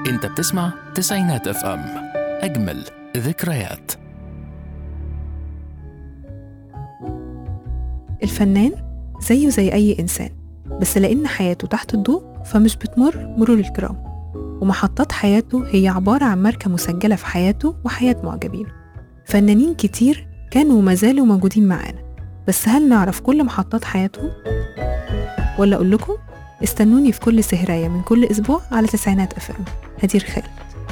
انت بتسمع تسعينات اف ام اجمل ذكريات الفنان زيه زي أي إنسان بس لأن حياته تحت الضوء فمش بتمر مرور الكرام ومحطات حياته هي عبارة عن ماركة مسجلة في حياته وحياة معجبينه فنانين كتير كانوا وما زالوا موجودين معانا بس هل نعرف كل محطات حياتهم؟ ولا أقول لكم استنوني في كل سهراية من كل أسبوع على تسعينات أف أم هدير خالد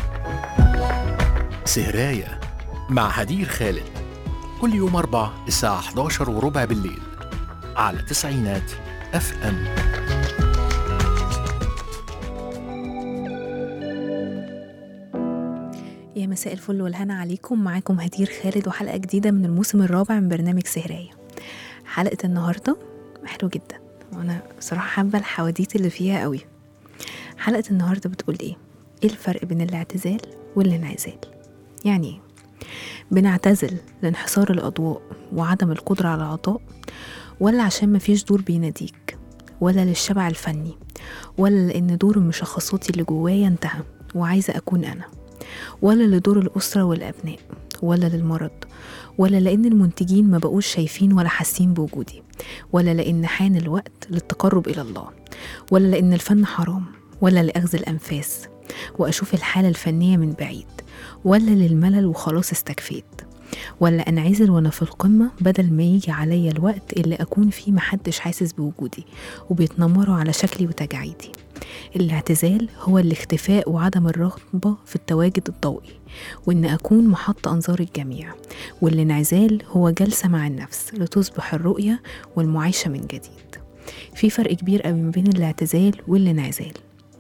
سهراية مع هدير خالد كل يوم أربع الساعة 11 وربع بالليل على تسعينات اف ام يا مساء الفل والهنا عليكم معاكم هدير خالد وحلقة جديدة من الموسم الرابع من برنامج سهراية حلقة النهاردة حلوة جدا وأنا بصراحة حابة الحواديت اللي فيها قوي حلقة النهاردة بتقول إيه؟ إيه الفرق بين الاعتزال والانعزال؟ يعني إيه؟ بنعتزل لانحصار الأضواء وعدم القدرة على العطاء ولا عشان مفيش دور بيناديك ولا للشبع الفني ولا لأن دور المشخصاتي اللي جوايا انتهى وعايزة أكون أنا ولا لدور الأسرة والأبناء ولا للمرض ولا لأن المنتجين ما بقوش شايفين ولا حاسين بوجودي ولا لأن حان الوقت للتقرب إلى الله ولا لأن الفن حرام ولا لأخذ الأنفاس وأشوف الحالة الفنية من بعيد ولا للملل وخلاص استكفيت ولا أنعزل وأنا في القمة بدل ما يجي عليا الوقت اللي أكون فيه محدش حاسس بوجودي وبيتنمروا على شكلي وتجاعيدي الاعتزال هو الاختفاء وعدم الرغبة في التواجد الضوئي وإن أكون محط أنظار الجميع والانعزال هو جلسة مع النفس لتصبح الرؤية والمعايشة من جديد في فرق كبير قوي ما بين الاعتزال والانعزال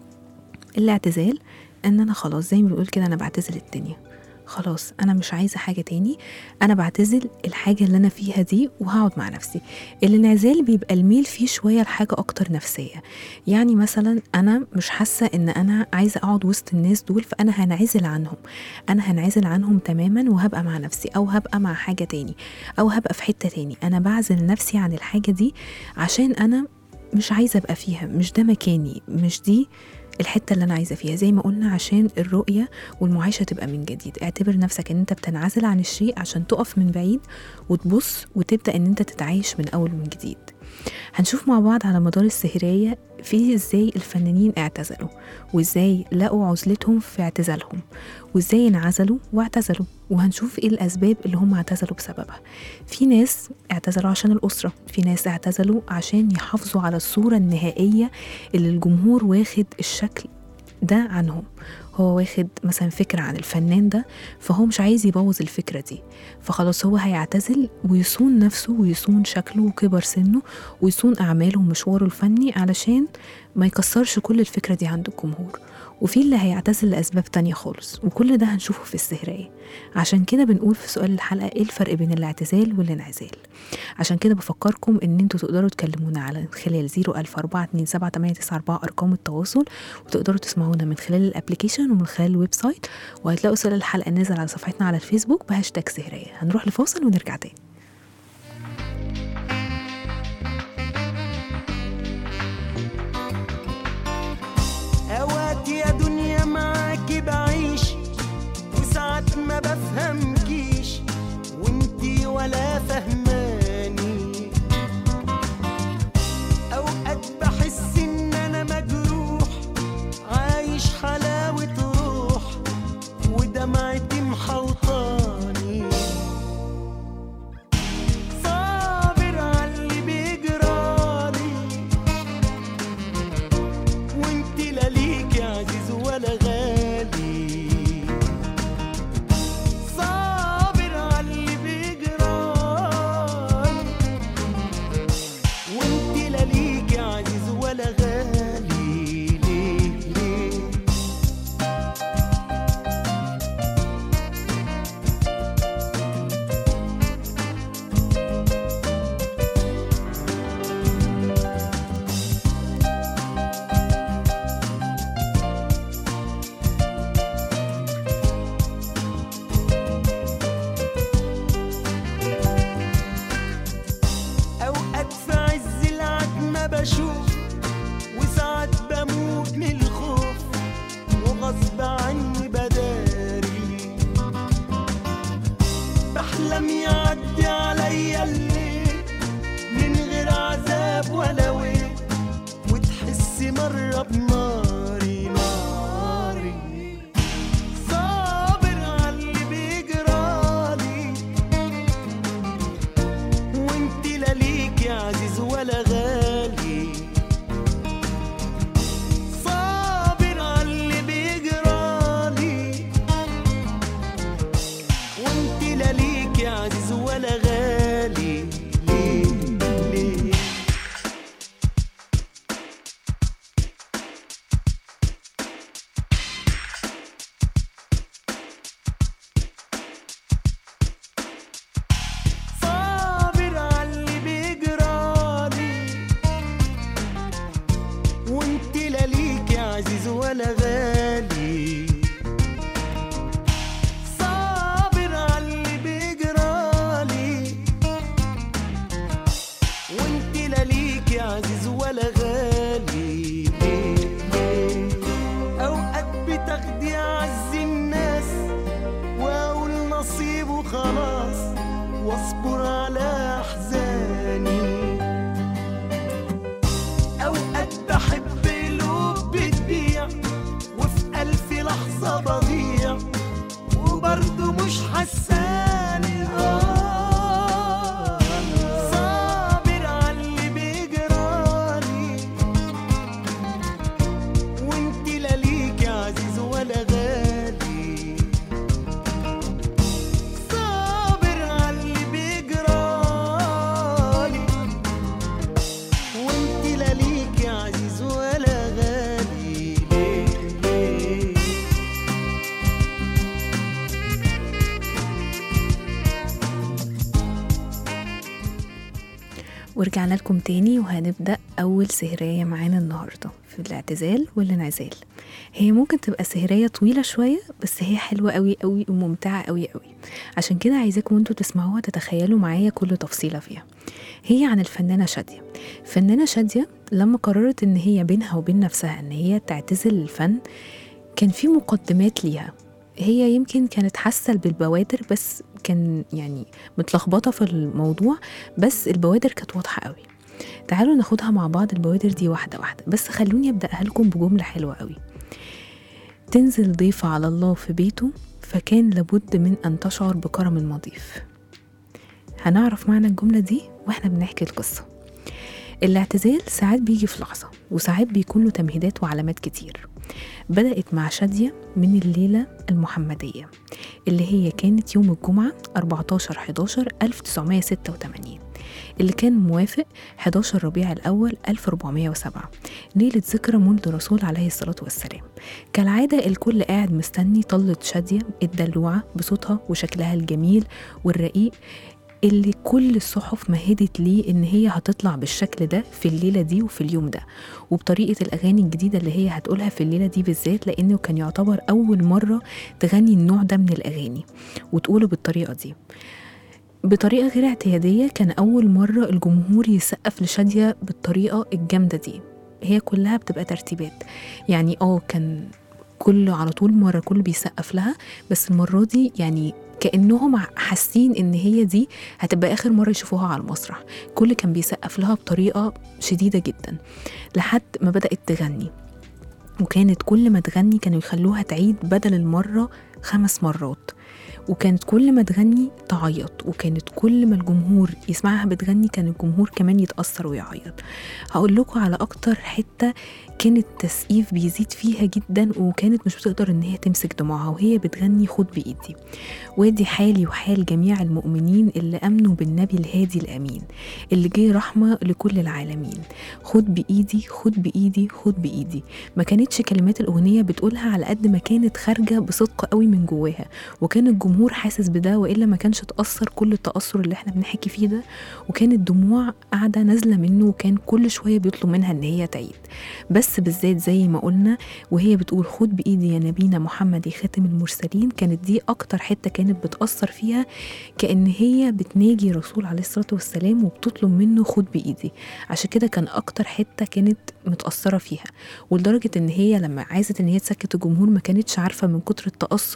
الاعتزال ان انا خلاص زي ما بنقول كده انا بعتزل الدنيا خلاص انا مش عايزه حاجه تاني انا بعتزل الحاجه اللي انا فيها دي وهقعد مع نفسي الانعزال بيبقى الميل فيه شويه لحاجه اكتر نفسيه يعني مثلا انا مش حاسه ان انا عايزه اقعد وسط الناس دول فانا هنعزل عنهم انا هنعزل عنهم تماما وهبقى مع نفسي او هبقى مع حاجه تاني او هبقى في حته تاني انا بعزل نفسي عن الحاجه دي عشان انا مش عايزه ابقى فيها مش ده مكاني مش دي الحته اللي انا عايزه فيها زي ما قلنا عشان الرؤيه والمعايشه تبقى من جديد اعتبر نفسك ان انت بتنعزل عن الشيء عشان تقف من بعيد وتبص وتبدا ان انت تتعايش من اول من جديد هنشوف مع بعض على مدار السهرية في ازاي الفنانين اعتزلوا وازاي لقوا عزلتهم في اعتزالهم وازاي انعزلوا واعتزلوا وهنشوف ايه الاسباب اللي هم اعتزلوا بسببها في ناس اعتزلوا عشان الاسرة في ناس اعتزلوا عشان يحافظوا على الصورة النهائية اللي الجمهور واخد الشكل ده عنهم هو واخد مثلا فكرة عن الفنان ده فهو مش عايز يبوظ الفكرة دي فخلاص هو هيعتزل ويصون نفسه ويصون شكله وكبر سنه ويصون أعماله ومشواره الفني علشان ما يكسرش كل الفكرة دي عند الجمهور وفي اللي هيعتزل لأسباب تانية خالص وكل ده هنشوفه في السهرية عشان كده بنقول في سؤال الحلقة ايه الفرق بين الاعتزال والانعزال عشان كده بفكركم ان انتوا تقدروا تكلمونا على خلال 004278994 ارقام التواصل وتقدروا تسمعونا من خلال الابليكيشن ومن خلال الويب سايت وهتلاقوا سؤال الحلقة نازل على صفحتنا على الفيسبوك بهاشتاج سهرية هنروح لفاصل ونرجع تاني اوقات يا دنيا معاكي بعيش وساعات ما بفهمكيش وانتي ولا فهماني اوقات بحس ان انا مجروح عايش حلاوة روح ودمعتي محوطاني قرب ناري ناري صابر عاللي بيجرالي وانت لا ليك يا عزيز ولا غالي صابر عاللي بيجرالي وانت لا ليك يا عزيز ولا غالي ليه ليه صابر عاللي بيجرالي وانت لا ليك يا عزيز ولا غالي صابر عاللي بيجرالي وانت لا ليك يا عزيز ولا غالي ليه ليه اوقات بتاخدي اعز الناس واقول نصيب وخلاص واصبر على احزاني اوقات بحب قلوب بتبيع وفي الف لحظه بضيع وبرضه مش حساني آه صابر عاللي بيجرالي وانت لا ليك يا عزيز ولا غالي صابر عاللي بيجرالي وانت لا ليك يا عزيز ولا غالي ليه ليه ورجعنا لكم تاني وهنبدأ أول سهرية معانا النهاردة في الاعتزال والانعزال هي ممكن تبقى سهرية طويلة شوية بس هي حلوة قوي قوي وممتعة قوي قوي عشان كده عايزاكم وانتوا تسمعوها تتخيلوا معايا كل تفصيلة فيها هي عن الفنانة شادية الفنانة شادية لما قررت ان هي بينها وبين نفسها ان هي تعتزل الفن كان في مقدمات ليها هي يمكن كانت حاسة بالبوادر بس كان يعني متلخبطة في الموضوع بس البوادر كانت واضحة قوي تعالوا ناخدها مع بعض البوادر دي واحدة واحدة بس خلوني أبدأها لكم بجملة حلوة قوي تنزل ضيفة على الله في بيته فكان لابد من أن تشعر بكرم مضيف هنعرف معنى الجملة دي واحنا بنحكي القصة الاعتزال ساعات بيجي في لحظة وساعات بيكون له تمهيدات وعلامات كتير بدأت مع شادية من الليلة المحمدية اللي هي كانت يوم الجمعة 14 11 1986 اللي كان موافق 11 ربيع الأول 1407 ليلة ذكرى مولد الرسول عليه الصلاة والسلام كالعادة الكل قاعد مستني طلة شادية الدلوعة بصوتها وشكلها الجميل والرقيق اللي كل الصحف مهدت ليه ان هي هتطلع بالشكل ده في الليله دي وفي اليوم ده وبطريقه الاغاني الجديده اللي هي هتقولها في الليله دي بالذات لانه كان يعتبر اول مره تغني النوع ده من الاغاني وتقوله بالطريقه دي بطريقه غير اعتياديه كان اول مره الجمهور يسقف لشاديه بالطريقه الجامده دي هي كلها بتبقى ترتيبات يعني اه كان كل على طول مرة كله بيسقف لها بس المرة دي يعني كأنهم حاسين إن هي دي هتبقى آخر مرة يشوفوها على المسرح كل كان بيسقف لها بطريقة شديدة جدا لحد ما بدأت تغني وكانت كل ما تغني كانوا يخلوها تعيد بدل المرة خمس مرات وكانت كل ما تغني تعيط وكانت كل ما الجمهور يسمعها بتغني كان الجمهور كمان يتأثر ويعيط هقول لكم على أكتر حتة كان التسقيف بيزيد فيها جدا وكانت مش بتقدر ان هي تمسك دموعها وهي بتغني خد بايدي وادي حالي وحال جميع المؤمنين اللي امنوا بالنبي الهادي الامين اللي جه رحمه لكل العالمين خد بايدي خد بايدي خد بايدي ما كانتش كلمات الاغنيه بتقولها على قد ما كانت خارجه بصدق قوي من جواها وكان الجمهور حاسس بده والا ما كانش تاثر كل التاثر اللي احنا بنحكي فيه ده وكانت دموع قاعده نازله منه وكان كل شويه بيطلب منها ان هي تعيد بس بالذات زي ما قلنا وهي بتقول خد بايدي يا نبينا محمد يا خاتم المرسلين كانت دي اكتر حته كانت بتاثر فيها كان هي بتناجي رسول عليه الصلاه والسلام وبتطلب منه خد بايدي عشان كده كان اكتر حته كانت متاثره فيها ولدرجه ان هي لما عايزه ان هي تسكت الجمهور ما كانتش عارفه من كتر التاثر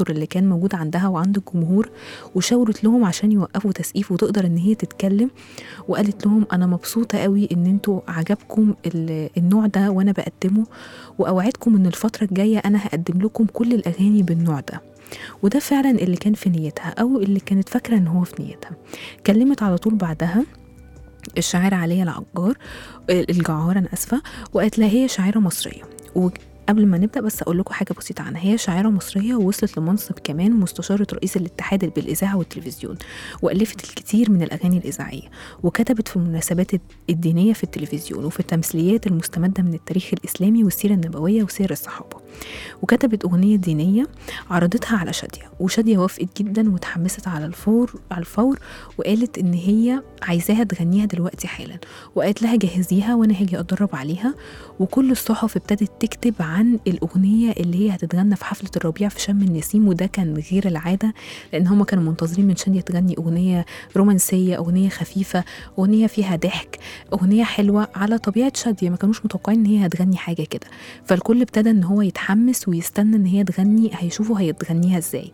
التحسر اللي كان موجود عندها وعند الجمهور وشاورت لهم عشان يوقفوا تسقيف وتقدر ان هي تتكلم وقالت لهم انا مبسوطه قوي ان انتوا عجبكم ال- النوع ده وانا بقدمه واوعدكم ان الفتره الجايه انا هقدم لكم كل الاغاني بالنوع ده وده فعلا اللي كان في نيتها او اللي كانت فاكره ان هو في نيتها كلمت على طول بعدها الشاعرة عليا العجار الجعار أنا آسفة وقالت لها هي شاعرة مصرية وقبل ما نبدأ بس أقول لكم حاجة بسيطة عنها هي شاعرة مصرية ووصلت لمنصب كمان مستشارة رئيس الاتحاد بالإذاعة والتلفزيون وألفت الكثير من الأغاني الإذاعية وكتبت في المناسبات الدينية في التلفزيون وفي التمثيليات المستمدة من التاريخ الإسلامي والسيرة النبوية وسير الصحابة وكتبت أغنية دينية عرضتها على شادية وشادية وافقت جدا وتحمست على الفور على الفور وقالت إن هي عايزاها تغنيها دلوقتي حالا وقالت لها جهزيها وأنا هاجي أتدرب عليها وكل الصحف ابتدت تكتب عن الأغنية اللي هي هتتغنى في حفلة الربيع في شم النسيم وده كان غير العادة لأن هما كانوا منتظرين من شادية تغني أغنية رومانسية أغنية خفيفة أغنية فيها ضحك أغنية حلوة على طبيعة شادية ما كانوش متوقعين إن هي هتغني حاجة كده فالكل ابتدى إن هو يتحمس ويستنى إن هي تغني هيشوفوا هيتغنيها إزاي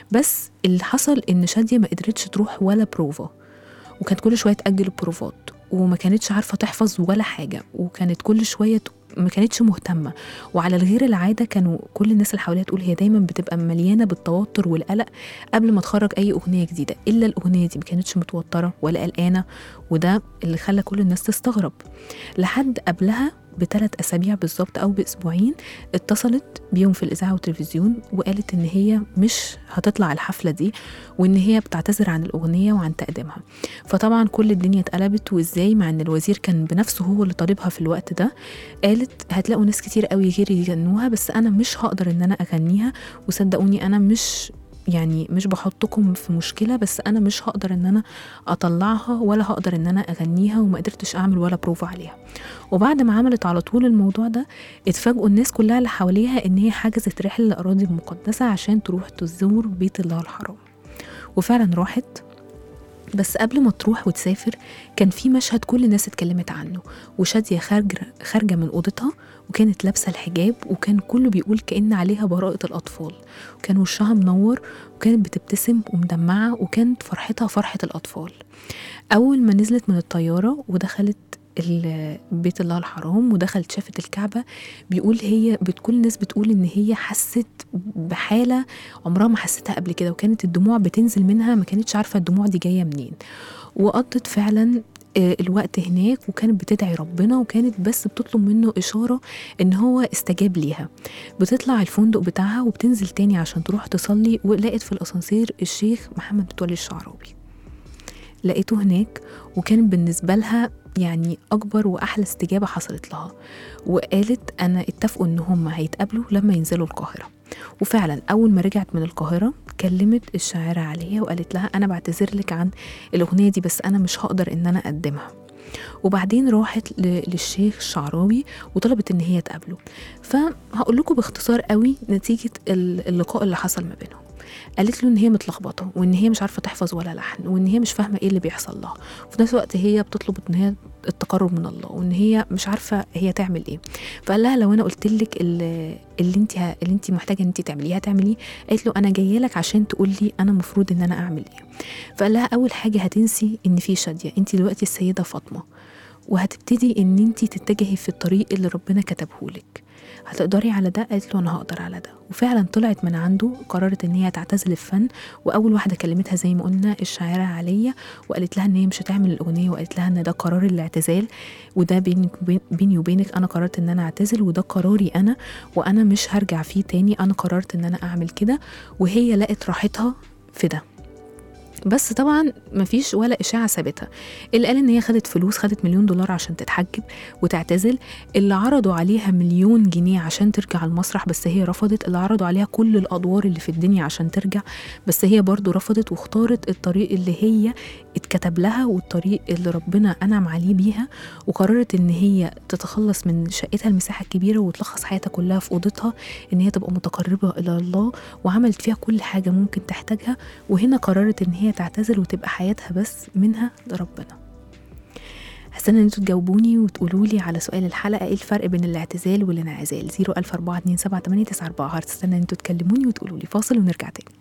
بس اللي حصل إن شادية ما قدرتش تروح ولا بروفا وكانت كل شويه تاجل البروفات وما كانتش عارفه تحفظ ولا حاجه وكانت كل شويه ت- ما كانتش مهتمه وعلى الغير العاده كانوا كل الناس اللي حواليها تقول هي دايما بتبقى مليانه بالتوتر والقلق قبل ما تخرج اي اغنيه جديده الا الاغنيه دي ما كانتش متوتره ولا قلقانه وده اللي خلى كل الناس تستغرب لحد قبلها بثلاث اسابيع بالظبط او باسبوعين اتصلت بيهم في الاذاعه والتلفزيون وقالت ان هي مش هتطلع الحفله دي وان هي بتعتذر عن الاغنيه وعن تقديمها فطبعا كل الدنيا اتقلبت وازاي مع ان الوزير كان بنفسه هو اللي طالبها في الوقت ده قالت هتلاقوا ناس كتير قوي غيري يغنوها بس انا مش هقدر ان انا اغنيها وصدقوني انا مش يعني مش بحطكم في مشكله بس انا مش هقدر ان انا اطلعها ولا هقدر ان انا اغنيها وما قدرتش اعمل ولا بروفا عليها وبعد ما عملت على طول الموضوع ده اتفاجئوا الناس كلها اللي حواليها ان هي حجزت رحله لاراضي المقدسه عشان تروح تزور بيت الله الحرام وفعلا راحت بس قبل ما تروح وتسافر كان في مشهد كل الناس اتكلمت عنه وشادية خارجة خارجة من أوضتها وكانت لابسة الحجاب وكان كله بيقول كأن عليها براءة الأطفال وكان وشها منور وكانت بتبتسم ومدمعة وكانت فرحتها فرحة الأطفال أول ما نزلت من الطيارة ودخلت ال- بيت الله الحرام ودخلت شافت الكعبة بيقول هي بت- كل الناس بتقول إن هي حست بحالة عمرها ما حستها قبل كده وكانت الدموع بتنزل منها ما كانتش عارفة الدموع دي جاية منين وقضت فعلا آه، الوقت هناك وكانت بتدعي ربنا وكانت بس بتطلب منه إشارة إن هو استجاب ليها بتطلع الفندق بتاعها وبتنزل تاني عشان تروح تصلي ولقت في الأسانسير الشيخ محمد متولي الشعراوي لقيته هناك وكان بالنسبة لها يعني أكبر وأحلى استجابة حصلت لها وقالت أنا اتفقوا إن هم هيتقابلوا لما ينزلوا القاهرة وفعلا أول ما رجعت من القاهرة كلمت الشاعرة عليا وقالت لها أنا بعتذر لك عن الأغنية دي بس أنا مش هقدر إن أنا أقدمها وبعدين راحت ل- للشيخ الشعراوي وطلبت ان هي تقابله فهقول لكم باختصار قوي نتيجه ال- اللقاء اللي حصل ما بينهم قالت له ان هي متلخبطه وان هي مش عارفه تحفظ ولا لحن وان هي مش فاهمه ايه اللي بيحصل لها وفي نفس الوقت هي بتطلب ان هي التقرب من الله وان هي مش عارفه هي تعمل ايه فقال لها لو انا قلت لك اللي اللي انت ه- اللي انت محتاجه ان انت تعمليه هتعمليه قالت له انا جايه لك عشان تقول لي انا المفروض ان انا اعمل ايه فقال لها اول حاجه هتنسي ان في شاديه انت دلوقتي السيده فاطمه وهتبتدي ان انت تتجهي في الطريق اللي ربنا كتبهولك هتقدري على ده قالت له انا هقدر على ده وفعلا طلعت من عنده قررت ان هي تعتزل الفن واول واحده كلمتها زي ما قلنا الشاعره عليا وقالت لها ان هي مش هتعمل الاغنيه وقالت لها ان ده قرار الاعتزال وده بيني وبين- بيني وبينك انا قررت ان انا اعتزل وده قراري انا وانا مش هرجع فيه تاني انا قررت ان انا اعمل كده وهي لقت راحتها في ده بس طبعا مفيش ولا اشاعه سابتها اللي قال ان هي خدت فلوس خدت مليون دولار عشان تتحجب وتعتزل اللي عرضوا عليها مليون جنيه عشان ترجع المسرح بس هي رفضت اللي عرضوا عليها كل الادوار اللي في الدنيا عشان ترجع بس هي برضو رفضت واختارت الطريق اللي هي اتكتب لها والطريق اللي ربنا انعم عليه بيها وقررت ان هي تتخلص من شقتها المساحه الكبيره وتلخص حياتها كلها في اوضتها ان هي تبقى متقربه الى الله وعملت فيها كل حاجه ممكن تحتاجها وهنا قررت ان هي تعتزل وتبقى حياتها بس منها لربنا هستنى ان انتوا تجاوبوني وتقولوا لي على سؤال الحلقه ايه الفرق بين الاعتزال والانعزال 004278994 هستنى ان انتوا تكلموني وتقولوا لي فاصل ونرجع تاني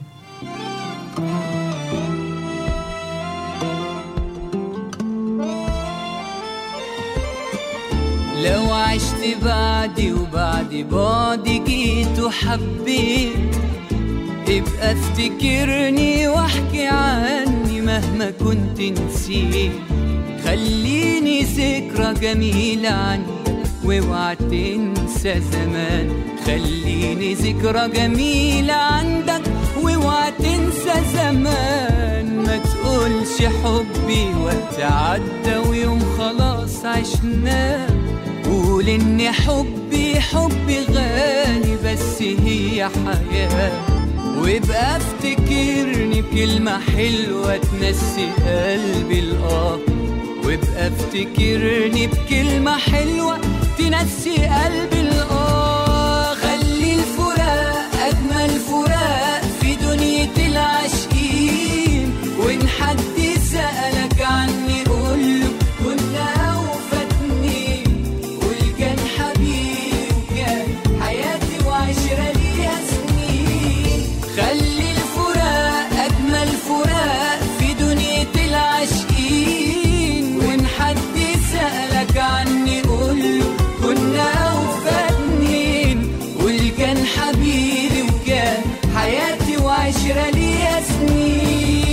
لو عشت بعدي وبعد بعدي جيت وحبيت ابقى افتكرني واحكي عني مهما كنت نسيت خليني ذكرى جميلة عنك واوعى تنسى زمان خليني ذكرى جميلة عندك واوعى تنسى زمان ما تقولش حبي وقت عدى ويوم خلاص عشناه قول ان حبي حبي غالي بس هي حياة وابقى افتكرني بكلمة حلوة تنسي قلبي الآه وابقى افتكرني بكلمة حلوة تنسي قلبي الآه خلي الفراق أجمل فراق في دنيا العاشقين وإن حد سألك عني قوله كنا وفاتني قول كان حبيبي وكان حياتي وعشرة ليها سنين خلي الفراق أجمل فراق في دنيا العاشقين وإن حد سألك عني قوله كنا وفاتنين قول كان حبيبي وكان حياتي وعشرة ليها سنين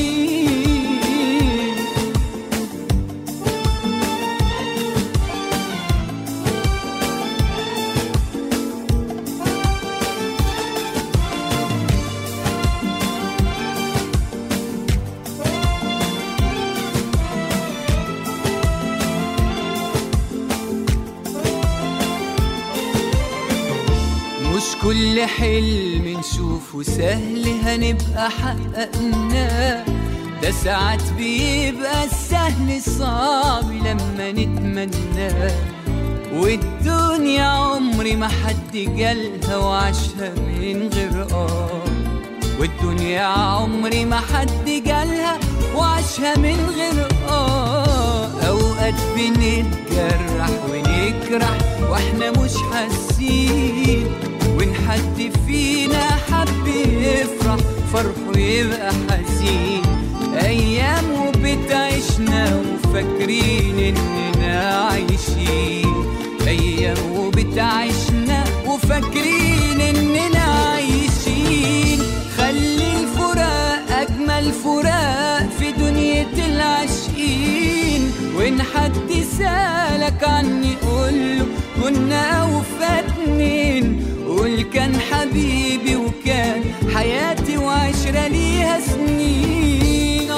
مش كل حلم نشوفه سهل هنبقى حققناه ده ساعات بيبقى السهل صعب لما نتمناه والدنيا عمري ما حد جالها وعاشها من غير اه والدنيا عمري ما حد جالها وعاشها من غير اه اوقات بنتجرح ونجرح واحنا مش حاسين وان حد فينا حب يفرح فرحه يبقى حزين ايام وبتعيشنا وفاكرين اننا عايشين ايام وبتعيشنا وفاكرين اننا عايشين خلي الفراق اجمل فراق في دنيا العاشقين وان حد سالك عني قوله كنا وفاتنين قول كان حبيبي وكان حياتي وعشرة ليها سنين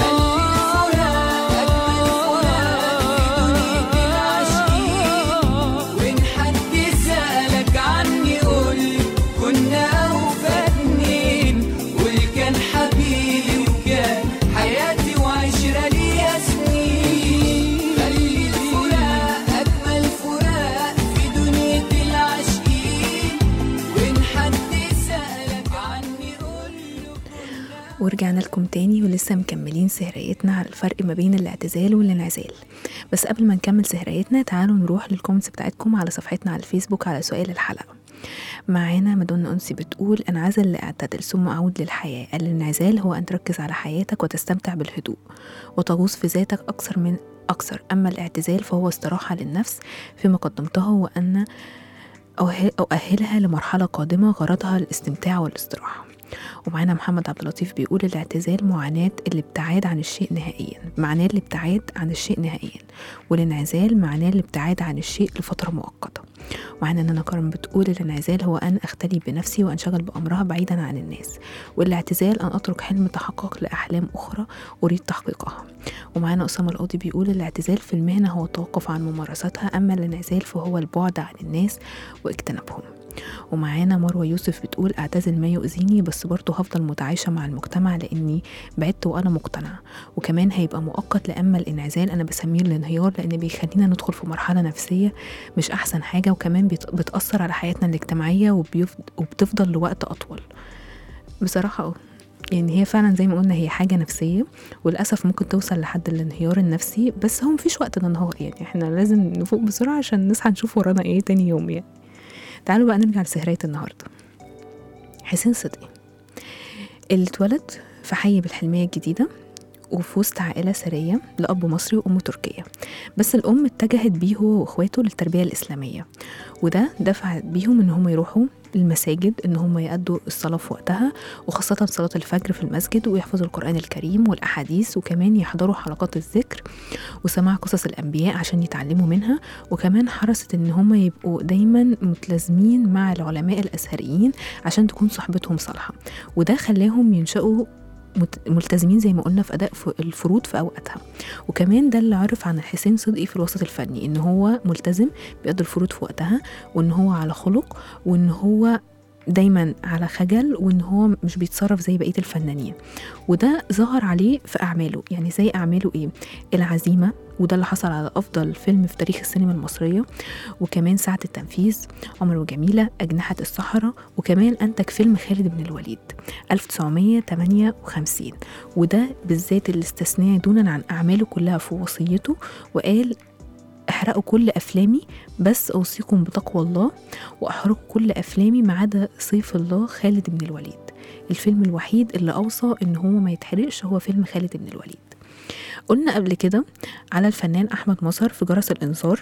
وإن حد سألك عني قول كنا وفاتنين قول كان حبيبي وكان حياتي وعشرة ليها سنين خلي الفراق أجمل فراق في دنيا العاشقين وإن حد سألك عني قول ورجعنا لكم تاني ولسه مكملين سهريتنا على الفرق ما بين الاعتزال والانعزال بس قبل ما نكمل سهريتنا تعالوا نروح للكومنتس بتاعتكم على صفحتنا على الفيسبوك على سؤال الحلقة معانا مدن أنسي بتقول انعزل لأعتدل ثم أعود للحياة الانعزال هو أن تركز على حياتك وتستمتع بالهدوء وتغوص في ذاتك أكثر من أكثر أما الاعتزال فهو استراحة للنفس فيما قدمته وأن أؤهل- أؤهلها لمرحلة قادمة غرضها الاستمتاع والاستراحة ومعانا محمد عبد اللطيف بيقول الاعتزال معاناة الابتعاد عن الشيء نهائيا معناه الابتعاد عن الشيء نهائيا والانعزال معناه الابتعاد عن الشيء لفترة مؤقتة ومعانا نانا كرم بتقول الانعزال هو أن أختلي بنفسي وأنشغل بأمرها بعيدا عن الناس والاعتزال أن أترك حلم تحقق لأحلام أخرى أريد تحقيقها ومعانا أسامة القاضي بيقول الاعتزال في المهنة هو التوقف عن ممارستها أما الانعزال فهو البعد عن الناس واجتنابهم ومعانا مروة يوسف بتقول اعتزل ما يؤذيني بس برضه هفضل متعايشة مع المجتمع لاني بعدت وانا مقتنعة وكمان هيبقى مؤقت لأما الانعزال انا بسميه الانهيار لان بيخلينا ندخل في مرحلة نفسية مش احسن حاجة وكمان بت- بتأثر على حياتنا الاجتماعية وبيفض- وبتفضل لوقت اطول بصراحة اه يعني هي فعلا زي ما قلنا هي حاجة نفسية وللأسف ممكن توصل لحد الانهيار النفسي بس هو مفيش وقت ننهار يعني احنا لازم نفوق بسرعة عشان نصحى نشوف ورانا ايه تاني يوم يعني تعالوا بقى نرجع لسهرية النهاردة حسين صدقي اللي اتولد في حي بالحلمية الجديدة وفي وسط عائلة سرية لأب مصري وأم تركية بس الأم اتجهت بيه هو وإخواته للتربية الإسلامية وده دفعت بيهم إن هم يروحوا المساجد إن هم يأدوا الصلاة في وقتها وخاصة صلاة الفجر في المسجد ويحفظوا القرآن الكريم والأحاديث وكمان يحضروا حلقات الذكر وسماع قصص الأنبياء عشان يتعلموا منها وكمان حرصت إن هم يبقوا دايما متلازمين مع العلماء الأزهريين عشان تكون صحبتهم صالحة وده خلاهم ينشأوا مت- ملتزمين زي ما قلنا في اداء ف- الفروض في اوقاتها وكمان ده اللي عرف عن حسين صدقي في الوسط الفني ان هو ملتزم بيقضي الفروض في وقتها وان هو على خلق وان هو دايما على خجل وان هو مش بيتصرف زي بقيه الفنانين وده ظهر عليه في اعماله يعني زي اعماله ايه العزيمه وده اللي حصل على افضل فيلم في تاريخ السينما المصريه وكمان ساعه التنفيذ عمر وجميله اجنحه الصحراء وكمان انتج فيلم خالد بن الوليد 1958 وده بالذات اللي استثناه دونا عن أعماله كلها في وصيته وقال احرقوا كل أفلامي بس أوصيكم بتقوى الله وأحرقوا كل أفلامي ما عدا سيف الله خالد بن الوليد الفيلم الوحيد اللي أوصى إن هو ما يتحرقش هو فيلم خالد بن الوليد قلنا قبل كده على الفنان أحمد مظهر في جرس الإنذار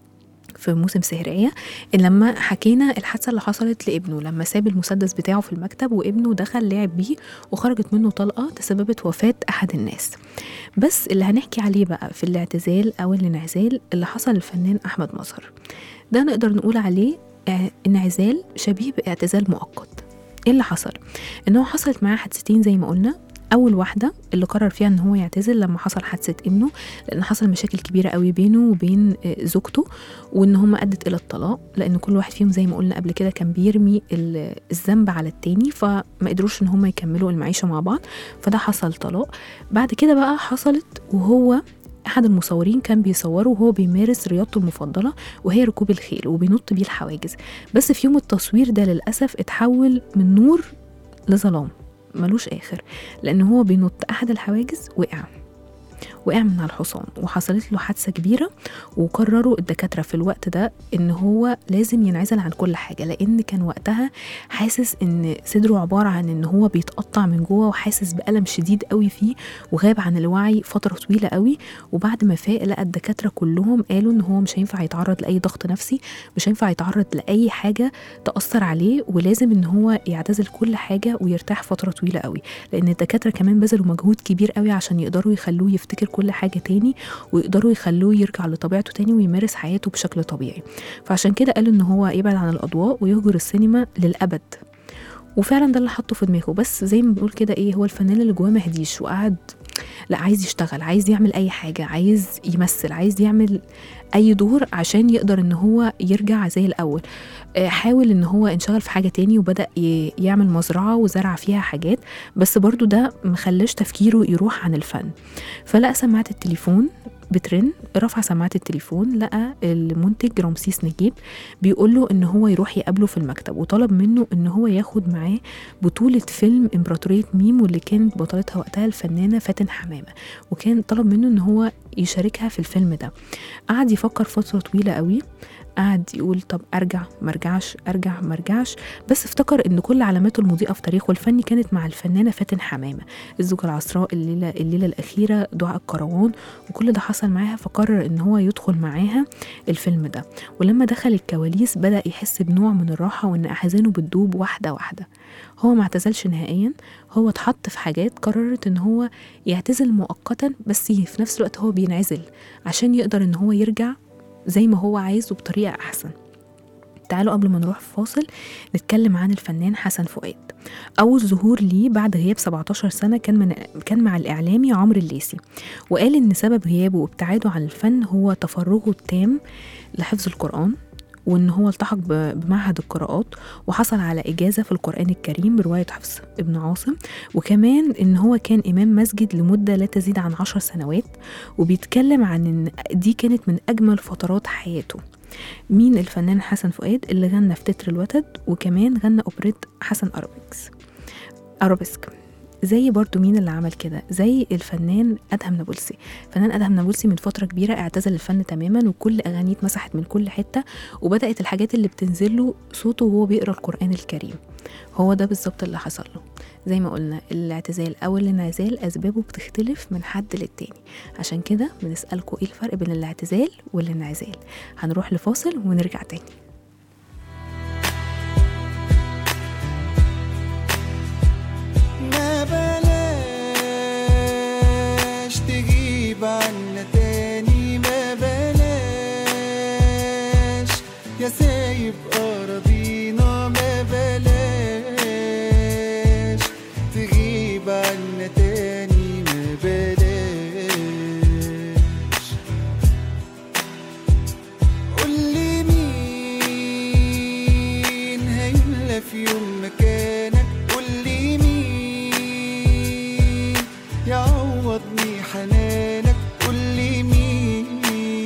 في موسم سهرية إن لما حكينا الحادثة اللي حصلت لابنه لما ساب المسدس بتاعه في المكتب وابنه دخل لعب بيه وخرجت منه طلقة تسببت وفاة أحد الناس بس اللي هنحكي عليه بقى في الاعتزال أو الانعزال اللي حصل للفنان أحمد مظهر ده نقدر نقول عليه اه- انعزال شبيه باعتزال مؤقت ايه اللي حصل ان هو حصلت معاه حادثتين زي ما قلنا اول واحده اللي قرر فيها ان هو يعتزل لما حصل حادثه ابنه لان حصل مشاكل كبيره قوي بينه وبين آه، زوجته وان هم ادت الى الطلاق لان كل واحد فيهم زي ما قلنا قبل كده كان بيرمي ال- الذنب على التاني فما قدروش ان هم يكملوا المعيشه مع بعض فده حصل طلاق بعد كده بقى حصلت وهو احد المصورين كان بيصوره وهو بيمارس رياضته المفضله وهي ركوب الخيل وبينط بيه الحواجز بس في يوم التصوير ده للاسف اتحول من نور لظلام ملوش اخر لان هو بينط احد الحواجز وقع وقع من على الحصان وحصلت له حادثه كبيره وقرروا الدكاتره في الوقت ده ان هو لازم ينعزل عن كل حاجه لان كان وقتها حاسس ان صدره عباره عن ان هو بيتقطع من جوه وحاسس بالم شديد قوي فيه وغاب عن الوعي فتره طويله قوي وبعد ما فاق لقى الدكاتره كلهم قالوا ان هو مش هينفع يتعرض لاي ضغط نفسي مش هينفع يتعرض لاي حاجه تاثر عليه ولازم ان هو يعتزل كل حاجه ويرتاح فتره طويله قوي لان الدكاتره كمان بذلوا مجهود كبير قوي عشان يقدروا يخلوه يفتكر كل حاجه تاني ويقدروا يخلوه يرجع لطبيعته تاني ويمارس حياته بشكل طبيعي فعشان كده قالوا ان هو يبعد عن الاضواء ويهجر السينما للابد وفعلا ده اللي حطه في دماغه بس زي ما بنقول كده ايه هو الفنان اللي جواه مهديش وقعد لا عايز يشتغل عايز يعمل اي حاجه عايز يمثل عايز يعمل اي دور عشان يقدر ان هو يرجع زي الاول آه، حاول ان هو انشغل في حاجه تاني وبدا ي- يعمل مزرعه وزرع فيها حاجات بس برضو ده مخلاش تفكيره يروح عن الفن فلقى سماعه التليفون بترن رفع سماعه التليفون لقى المنتج رمسيس نجيب بيقول له ان هو يروح يقابله في المكتب وطلب منه ان هو ياخد معاه بطوله فيلم امبراطوريه ميم واللي كانت بطلتها وقتها الفنانه فاتن حمامه وكان طلب منه ان هو يشاركها في الفيلم ده قعد يفكر فتره طويله قوي قعد يقول طب ارجع مرجعش ارجع مرجعش بس افتكر ان كل علاماته المضيئه في تاريخه الفني كانت مع الفنانه فاتن حمامه الزوجه العذراء الليله الليله الاخيره دعاء الكروان وكل ده حصل معاها فقرر ان هو يدخل معاها الفيلم ده ولما دخل الكواليس بدا يحس بنوع من الراحه وان احزانه بتدوب واحده واحده هو ما اعتزلش نهائيا هو اتحط في حاجات قررت ان هو يعتزل مؤقتا بس في نفس الوقت هو بينعزل عشان يقدر ان هو يرجع زي ما هو عايز وبطريقه احسن تعالوا قبل ما نروح في فاصل نتكلم عن الفنان حسن فؤاد أول ظهور ليه بعد غياب 17 سنة كان من كان مع الإعلامي عمرو الليثي وقال إن سبب غيابه وابتعاده عن الفن هو تفرغه التام لحفظ القرآن وإن هو التحق ب- بمعهد القراءات وحصل على إجازة في القرآن الكريم برواية حفص ابن عاصم وكمان إن هو كان إمام مسجد لمدة لا تزيد عن عشر سنوات وبيتكلم عن إن دي كانت من أجمل فترات حياته مين الفنان حسن فؤاد اللي غنى في تتر الوتد وكمان غنى أوبريت حسن أرابيكس أرابيسك زي برضو مين اللي عمل كده زي الفنان ادهم نابلسي فنان ادهم نابلسي من فتره كبيره اعتزل الفن تماما وكل اغانيه اتمسحت من كل حته وبدات الحاجات اللي بتنزل له صوته وهو بيقرا القران الكريم هو ده بالظبط اللي حصل له زي ما قلنا الاعتزال او الانعزال اسبابه بتختلف من حد للتاني عشان كده بنسالكم ايه الفرق بين الاعتزال والانعزال هنروح لفاصل ونرجع تاني ما بلاش تجيب عنا تاني ما بلاش يا سايب أراضينا ما بلاش تغيب عنا تاني ما بلاش قولي مين هيملى في يوم مكانك قولي مين يعوضني حنانك قولي مين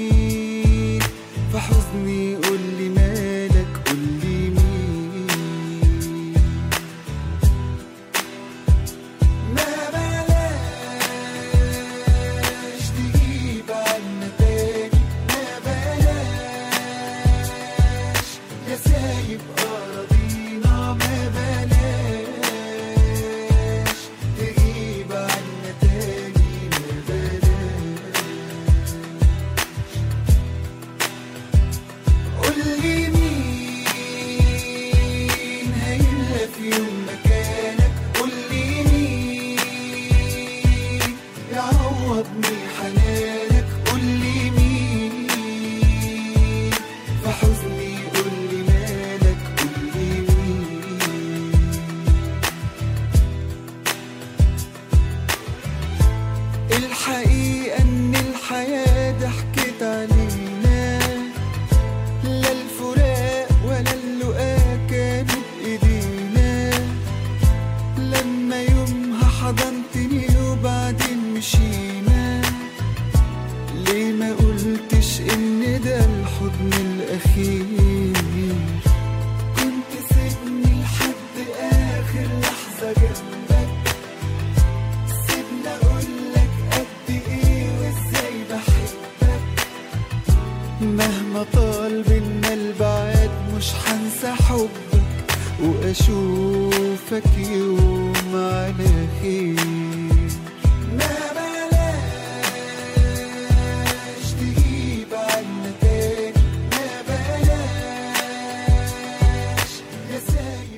في حزني قولي مالك قولي مين ما بلاش تجيب عنا تاني ما بلاش يا سايب أراضينا ما بلاش تجيب عنا تاني ما بلاش قولي مين هيملى في يوم مكانك قولي مين يعوضني حنانك قولي مين في حزني قولي مالك قولي مين الحقيقة إن الحياة ضحكت علينا لا الفراق ولا اللقاء كانوا بإيدينا لما يومها حضنتني وبعدين مشينا ليه ما قلتش إن ده الحضن الأخير كنت سيبني لحد آخر لحظة جنبك سيبني أقولك قد إيه وإزاي بحبك مهما طال بينا البعاد مش هنسى حبك واشوفك يوم على خير ما بلاش تجيب عنا تاني ما بلاش يا سايب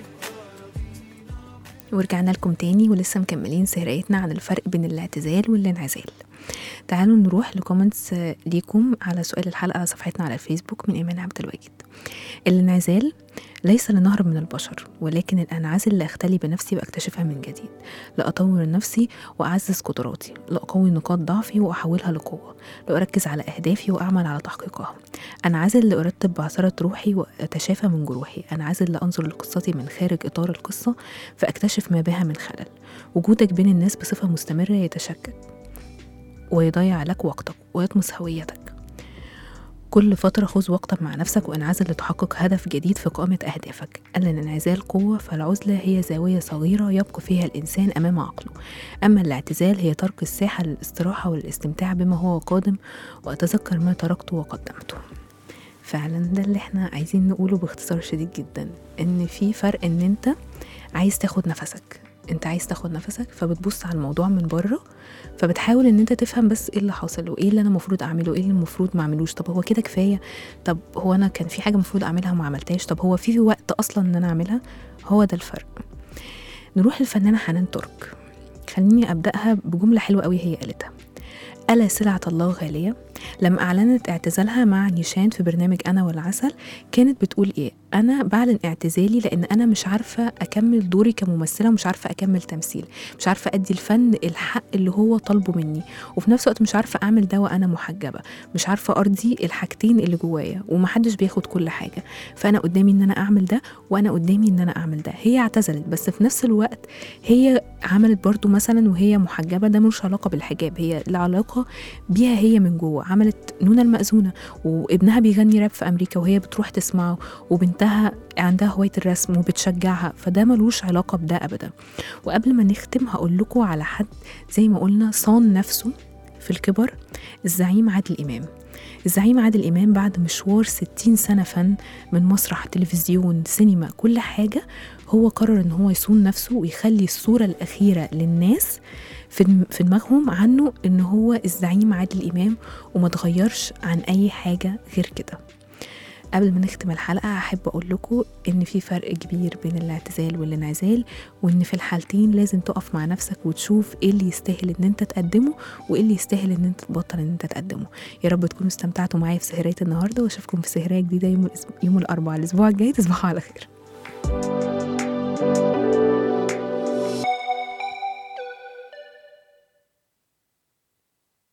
ورجعنا لكم تاني ولسه مكملين سهريتنا عن الفرق بين الاعتزال والانعزال تعالوا نروح لكومنتس آه، ليكم على سؤال الحلقة على صفحتنا على الفيسبوك من إيمان عبد الواجد الانعزال ليس لنهرب من البشر ولكن الأنعزل لأختلي بنفسي وأكتشفها من جديد لأطور نفسي وأعزز قدراتي لأقوي نقاط ضعفي وأحولها لقوة لأركز على أهدافي وأعمل على تحقيقها أنعزل لأرتب بعثرة روحي وأتشافى من جروحي أنعزل لأنظر لقصتي من خارج إطار القصة فأكتشف ما بها من خلل وجودك بين الناس بصفة مستمرة يتشكك ويضيع لك وقتك ويطمس هويتك كل فترة خذ وقتك مع نفسك وانعزل لتحقق هدف جديد في قائمة أهدافك أن الانعزال قوة فالعزلة هي زاوية صغيرة يبقى فيها الإنسان أمام عقله أما الاعتزال هي ترك الساحة للاستراحة والاستمتاع بما هو قادم وأتذكر ما تركته وقدمته فعلا ده اللي احنا عايزين نقوله باختصار شديد جدا ان في فرق ان انت عايز تاخد نفسك انت عايز تاخد نفسك فبتبص على الموضوع من بره فبتحاول ان انت تفهم بس ايه اللي حاصل وايه اللي انا المفروض اعمله ايه اللي المفروض ما اعملوش طب هو كده كفايه طب هو انا كان في حاجه المفروض اعملها وما عملتهاش طب هو في وقت اصلا ان انا اعملها هو ده الفرق نروح للفنانه حنان ترك خليني ابداها بجمله حلوه قوي هي قالتها ألا سلعة الله غالية لما أعلنت اعتزالها مع نيشان في برنامج أنا والعسل كانت بتقول إيه أنا بعلن اعتزالي لأن أنا مش عارفة أكمل دوري كممثلة ومش عارفة أكمل تمثيل مش عارفة أدي الفن الحق اللي هو طالبه مني وفي نفس الوقت مش عارفة أعمل ده وأنا محجبة مش عارفة أرضي الحاجتين اللي جوايا ومحدش بياخد كل حاجة فأنا قدامي إن أنا أعمل ده وأنا قدامي إن أنا أعمل ده هي اعتزلت بس في نفس الوقت هي عملت برضو مثلا وهي محجبة ده ملوش علاقة بالحجاب هي العلاقة بيها هي من جوه عملت نونا المأذونة وابنها بيغني راب في أمريكا وهي بتروح تسمعه وبنتها عندها هواية الرسم وبتشجعها فده ملوش علاقة بده أبدا وقبل ما نختم هقول لكم على حد زي ما قلنا صان نفسه في الكبر الزعيم عادل إمام الزعيم عادل إمام بعد مشوار 60 سنة فن من مسرح تلفزيون سينما كل حاجة هو قرر إن هو يصون نفسه ويخلي الصورة الأخيرة للناس في دم- في دماغهم عنه إن هو الزعيم عادل إمام وما تغيرش عن أي حاجة غير كده قبل ما نختم الحلقة أحب أقول لكم إن في فرق كبير بين الاعتزال والانعزال وإن في الحالتين لازم تقف مع نفسك وتشوف إيه اللي يستاهل إن أنت تقدمه وإيه اللي يستاهل إن أنت تبطل إن أنت تقدمه يا رب تكونوا استمتعتوا معايا في سهرية النهاردة وأشوفكم في سهرية جديدة يوم الأسبوع يوم الأربعاء الأسبوع الجاي تصبحوا على خير